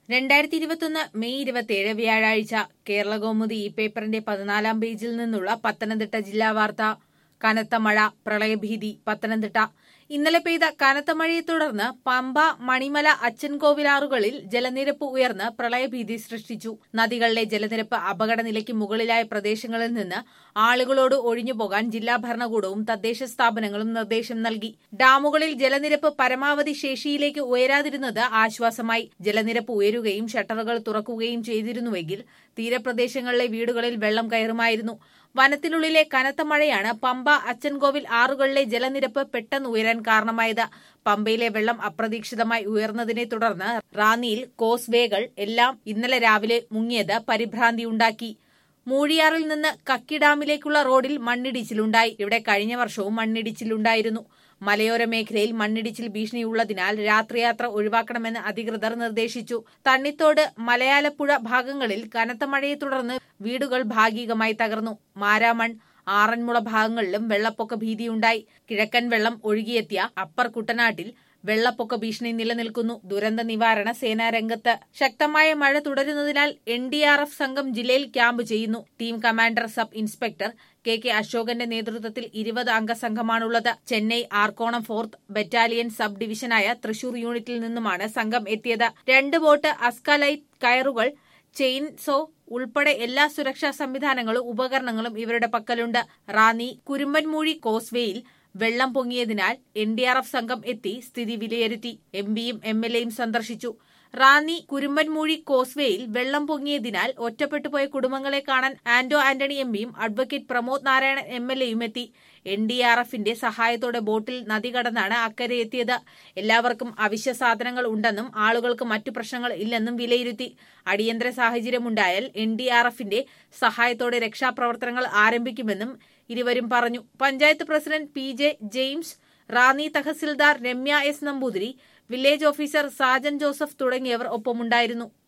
രണ്ടായിരത്തി ഇരുപത്തൊന്ന് മെയ് ഇരുപത്തിയേഴ് വ്യാഴാഴ്ച കേരള കൗമുദി ഈ പേപ്പറിന്റെ പതിനാലാം പേജിൽ നിന്നുള്ള പത്തനംതിട്ട ജില്ലാ വാർത്ത കനത്ത മഴ പ്രളയഭീതി പത്തനംതിട്ട ഇന്നലെ പെയ്ത കനത്ത മഴയെ തുടർന്ന് പമ്പ മണിമല അച്ചൻകോവിലാറുകളിൽ ജലനിരപ്പ് ഉയർന്ന് പ്രളയഭീതി സൃഷ്ടിച്ചു നദികളിലെ ജലനിരപ്പ് അപകടനിലയ്ക്ക് മുകളിലായ പ്രദേശങ്ങളിൽ നിന്ന് ആളുകളോട് ഒഴിഞ്ഞുപോകാൻ ജില്ലാ ഭരണകൂടവും തദ്ദേശ സ്ഥാപനങ്ങളും നിർദ്ദേശം നൽകി ഡാമുകളിൽ ജലനിരപ്പ് പരമാവധി ശേഷിയിലേക്ക് ഉയരാതിരുന്നത് ആശ്വാസമായി ജലനിരപ്പ് ഉയരുകയും ഷട്ടറുകൾ തുറക്കുകയും ചെയ്തിരുന്നുവെങ്കിൽ തീരപ്രദേശങ്ങളിലെ വീടുകളിൽ വെള്ളം കയറുമായിരുന്നു വനത്തിനുള്ളിലെ കനത്ത മഴയാണ് പമ്പ അച്ചൻകോവിൽ ആറുകളിലെ ജലനിരപ്പ് പെട്ടെന്ന് ഉയരാൻ കാരണമായത് പമ്പയിലെ വെള്ളം അപ്രതീക്ഷിതമായി ഉയർന്നതിനെ തുടർന്ന് റാന്നിയിൽ കോസ്വേകൾ എല്ലാം ഇന്നലെ രാവിലെ മുങ്ങിയത് പരിഭ്രാന്തിയുണ്ടാക്കി മൂഴിയാറിൽ നിന്ന് കക്കി ഡാമിലേക്കുള്ള റോഡിൽ മണ്ണിടിച്ചിലുണ്ടായി ഇവിടെ കഴിഞ്ഞ വർഷവും മണ്ണിടിച്ചിലുണ്ടായിരുന്നു മലയോര മേഖലയിൽ മണ്ണിടിച്ചിൽ ഭീഷണിയുള്ളതിനാൽ രാത്രിയാത്ര ഒഴിവാക്കണമെന്ന് അധികൃതർ നിർദ്ദേശിച്ചു തണ്ണിത്തോട് മലയാലപ്പുഴ ഭാഗങ്ങളിൽ കനത്ത മഴയെ തുടർന്ന് വീടുകൾ ഭാഗികമായി തകർന്നു മാരാമൺ ആറന്മുള ഭാഗങ്ങളിലും വെള്ളപ്പൊക്ക ഭീതിയുണ്ടായി കിഴക്കൻ വെള്ളം ഒഴുകിയെത്തിയ അപ്പർ കുട്ടനാട്ടിൽ വെള്ളപ്പൊക്ക ഭീഷണി നിലനിൽക്കുന്നു ദുരന്ത നിവാരണ സേന രംഗത്ത് ശക്തമായ മഴ തുടരുന്നതിനാൽ എൻ ഡി ആർ എഫ് സംഘം ജില്ലയിൽ ക്യാമ്പ് ചെയ്യുന്നു team commander sub inspector K K അശോകന്റെ നേതൃത്വത്തിൽ ഇരുപത് അംഗ സംഘമാണുള്ളത് Chennai Arakkonam fourth battalion sub ഡിവിഷനായ തൃശൂർ യൂണിറ്റിൽ നിന്നുമാണ് സംഘം എത്തിയത് രണ്ട് ബോട്ട് അസ്കലൈറ്റ് കയറുകൾ ചെയിൻ സോ ഉൾപ്പെടെ എല്ലാ സുരക്ഷാ സംവിധാനങ്ങളും ഉപകരണങ്ങളും ഇവരുടെ പക്കലുണ്ട് റാന്നി കുരുമ്പൻമൂഴി കോസ്വേയിൽ വെള്ളം പൊങ്ങിയതിനാൽ എൻ ഡി ആർ എഫ് സംഘം എത്തി സ്ഥിതി വിലയിരുത്തി എം പിയും എം എൽ എയും സന്ദർശിച്ചു റാന്നി കുരുമ്പൻമൂഴി കോസ്വേയിൽ വെള്ളം പൊങ്ങിയതിനാൽ ഒറ്റപ്പെട്ടുപോയ കുടുംബങ്ങളെ കാണാൻ ആന്റോ ആന്റണി എം പിയും advocate Pramod Narayanan M L എയും എത്തി എൻ ഡി ആർ എഫിന്റെ സഹായത്തോടെ ബോട്ടിൽ നദി കടന്നാണ് അക്കരെ എത്തിയത് എല്ലാവർക്കും അവശ്യ സാധനങ്ങൾ ഉണ്ടെന്നും ആളുകൾക്ക് മറ്റു പ്രശ്നങ്ങൾ ഇല്ലെന്നും വിലയിരുത്തി അടിയന്തര സാഹചര്യമുണ്ടായാൽ എൻ ഡി ആർ എഫിന്റെ സഹായത്തോടെ രക്ഷാപ്രവർത്തനങ്ങൾ ആരംഭിക്കുമെന്നും ഇരുവരും പറഞ്ഞു panchayat president P J James Ranni tahsildar Ramya S Namboothiri village officer Sajan Joseph തുടങ്ങിയവർ ഒപ്പമുണ്ടായിരുന്നു